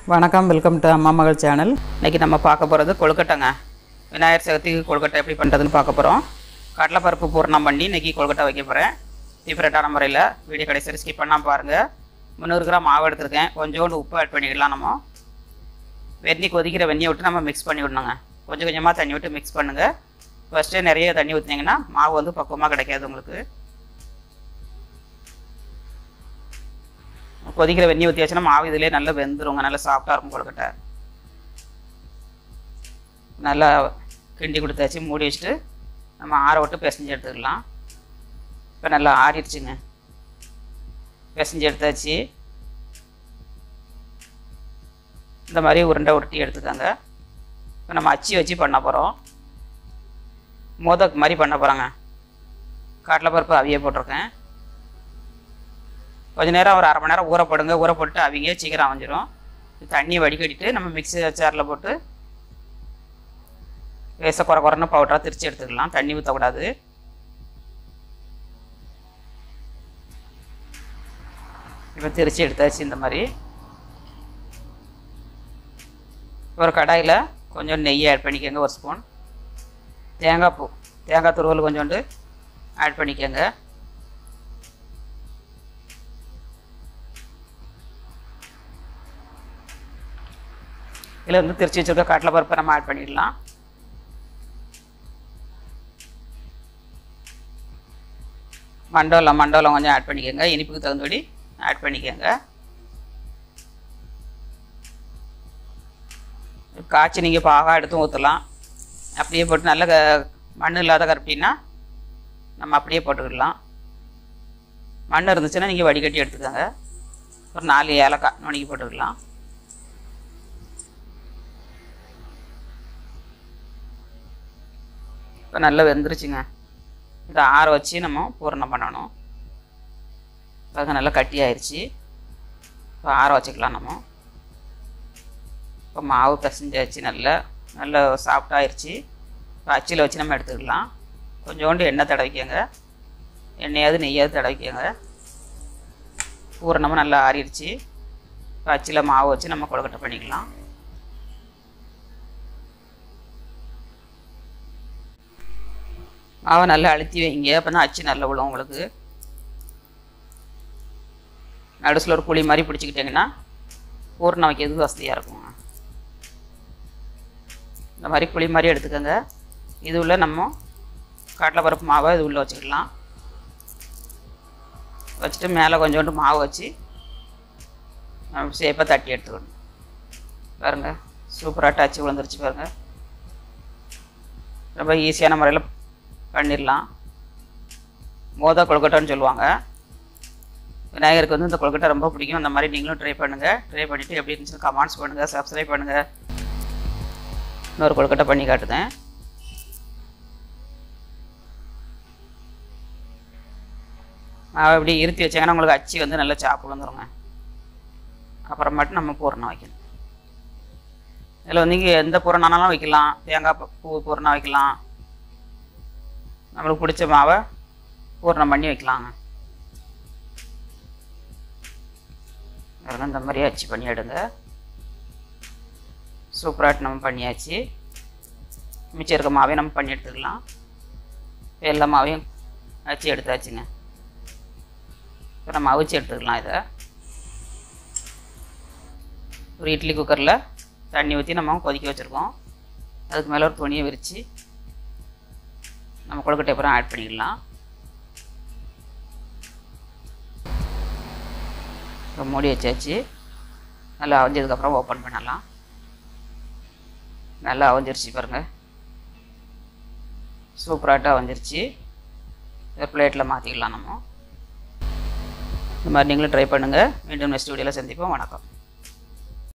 வணக்கம் welcome to அம்மா மகள் சேனல் இன்றைக்கி நம்ம பார்க்க போகிறது கொழுக்கட்டைங்க விநாயகர் சதுர்த்திக்கு கொழுக்கட்டை எப்படி பண்ணுறதுன்னு பார்க்க போகிறோம் கடலைப்பருப்பு பூரணம் பண்ணி இன்றைக்கி கொழுக்கட்டை வைக்க போகிறேன் டிஃப்ரெண்ட்டான முறையில் வீடியோ கடைசி வரை ஸ்கிப் பண்ணாமல் பாருங்கள் முந்நூறு கிராம் மாவு எடுத்திருக்கேன் கொஞ்சோண்டு உப்பு ஆட் பண்ணிக்கலாம் நம்ம வெந்நி கொதிக்கிற வெந்நியை விட்டு நம்ம மிக்ஸ் பண்ணி விடணுங்க கொஞ்சம் கொஞ்சமாக தண்ணி விட்டு மிக்ஸ் பண்ணுங்கள் ஃபஸ்ட்டே நிறைய தண்ணி ஊற்றினீங்கன்னா மாவு வந்து பக்குவமாக கிடைக்காது உங்களுக்கு கொதிக்கிற வெந்நி ஊற்றியாச்சுன்னா மாவு இதிலே நல்லா வெந்துருங்க நல்லா சாஃப்டாக இருக்கும் கொழுக்கட்டை நல்லா கிண்டி கொடுத்தாச்சு மூடி வச்சுட்டு நம்ம ஆற விட்டு பிசைஞ்சு எடுத்துக்கலாம் இப்போ நல்லா ஆறிடுச்சுங்க பிசைஞ்சு எடுத்தாச்சு இந்த மாதிரி உருண்டை உருட்டி எடுத்துக்கோங்க இப்போ நம்ம அச்சி வச்சு பண்ண போகிறோம் மோதக் மாதிரி பண்ண போகிறோங்க கடலைப்பருப்பு அவிய போட்டிருக்கேன் கொஞ்ச நேரம் ஒரு அரை மணி நேரம் ஊற போடுங்க ஊற போட்டு அவிங்க சீக்கிரம் அமைஞ்சிரும் தண்ணியை வடிகட்டிட்டு நம்ம மிக்ஸி ஜாரில் போட்டு லேசாக குறை குறைன்னு பவுடராக திரிச்சு எடுத்துக்கலாம் தண்ணி ஊற்றக்கூடாது இப்போ திரிச்சு எடுத்தாச்சு இந்த மாதிரி ஒரு கடாயில் கொஞ்சம் நெய் ஆட் பண்ணிக்கோங்க ஒரு ஸ்பூன் தேங்காய் பூ தேங்காய் துருவல் கொஞ்சோண்டு ஆட் பண்ணிக்கோங்க இதில் வந்து திரிச்சு வச்சுருக்க கடலை பருப்பை நம்ம ஆட் பண்ணிடலாம் மண்டோலம் மண்டோலம் கொஞ்சம் ஆட் பண்ணிக்கோங்க இனிப்புக்கு தகுந்தபடி ஆட் பண்ணிக்கோங்க காய்ச்சி நீங்கள் பாகா எடுத்து ஊற்றலாம் அப்படியே போட்டு நல்ல க மண் இல்லாத கருப்பின்னா நம்ம அப்படியே போட்டுக்கிடலாம் மண் இருந்துச்சுன்னா நீங்கள் வடிகட்டி எடுத்துக்கோங்க ஒரு நாலு ஏலக்காய் நுணுக்கி போட்டுக்கலாம் இப்போ நல்லா வெந்துருச்சுங்க இதை ஆற வச்சு நம்ம பூரணம் பண்ணணும் அது நல்லா கட்டி ஆயிடுச்சு இப்போ ஆற வச்சுக்கலாம் நம்ம இப்போ மாவு பிசைஞ்சாச்சு நல்லா நல்லா சாஃப்டாகிருச்சு இப்போ அச்சில் வச்சு நம்ம எடுத்துக்கலாம் கொஞ்சோண்டு எண்ணெய் தடவிக்கங்க எண்ணெயாவது நெய்யாவது தடவிக்கங்க பூரணமாக நல்லா ஆறிடுச்சு இப்போ அச்சில் மாவு வச்சு நம்ம கொழுக்கட்டை பண்ணிக்கலாம் மாவை நல்லா அழுத்தி வைங்க அப்போ தான் அச்சு நல்லா விழும் உங்களுக்கு நடுசில் ஒரு புளி மாதிரி பிடிச்சிக்கிட்டிங்கன்னா பூர்ணம் வைக்கிறதுக்கு வசதியாக இருக்குங்க இந்த மாதிரி புளி மாதிரி எடுத்துக்கோங்க இது உள்ள நம்ம கடலைப்பருப்பு மாவை இது உள்ளே வச்சுக்கலாம் வச்சுட்டு மேலே கொஞ்சோண்டு மாவு வச்சு நம்ம சேப்பாக தட்டி எடுத்துக்கணும் பாருங்கள் சூப்பராக டச்சு விழுந்துருச்சு பாருங்கள் ரொம்ப ஈஸியான முறையில் பண்ணிடலாம் மோதா கொழுக்கட்டைன்னு சொல்லுவாங்க விநாயகருக்கு வந்து இந்த கொழுக்கட்டை ரொம்ப பிடிக்கும் அந்த மாதிரி நீங்களும் ட்ரை பண்ணுங்கள் ட்ரை பண்ணிவிட்டு எப்படி இருந்துச்சுன்னு கமெண்ட்ஸ் பண்ணுங்கள் சப்ஸ்கிரைப் பண்ணுங்கள் இன்னொரு கொழுக்கட்டை பண்ணி காட்டுதேன் மாவை இப்படி இருத்தி வச்சாங்கன்னா உங்களுக்கு அச்சு வந்து நல்லா சாப்பு வந்துருங்க அப்புறமாட்டு நம்ம பூரணம் வைக்கணும் இதில் வந்து இங்கே எந்த பூரணானாலும் வைக்கலாம் தேங்காய் பூ பூரணம் வைக்கலாம் நம்மளுக்கு பிடிச்ச மாவை பூரணம் பண்ணி வைக்கலாங்க இந்த மாதிரி அச்சு பண்ணி எடுங்க சூப்பராக நம்ம பண்ணியாச்சு மிச்சம் இருக்க மாவையும் நம்ம பண்ணி எடுத்துக்கலாம் எல்லா மாவையும் அச்சு எடுத்தாச்சுங்க இப்போ நம்ம அவிச்சு எடுத்துக்கலாம் இதை ஒரு இட்லி குக்கரில் தண்ணி ஊற்றி நம்ம கொதிக்க வச்சுருக்கோம் அதுக்கு மேலே ஒரு துணியை விரித்து நம்ம கொழுக்கட்டை அப்புறம் ஆட் பண்ணிக்கலாம் இப்போ மூடி வச்சாச்சு நல்லா அவிஞ்சதுக்கப்புறம் ஓப்பன் பண்ணலாம் நல்லா அவிஞ்சிருச்சு பாருங்கள் சூப்பராகிட்ட அவிஞ்சிருச்சு ஒரு பிளேட்டில் மாற்றிக்கலாம் நம்ம இந்த மாதிரி நீங்களும் ட்ரை பண்ணுங்கள் மீண்டும் நெக்ஸ்ட் வீடியோவில் சந்திப்போம் வணக்கம்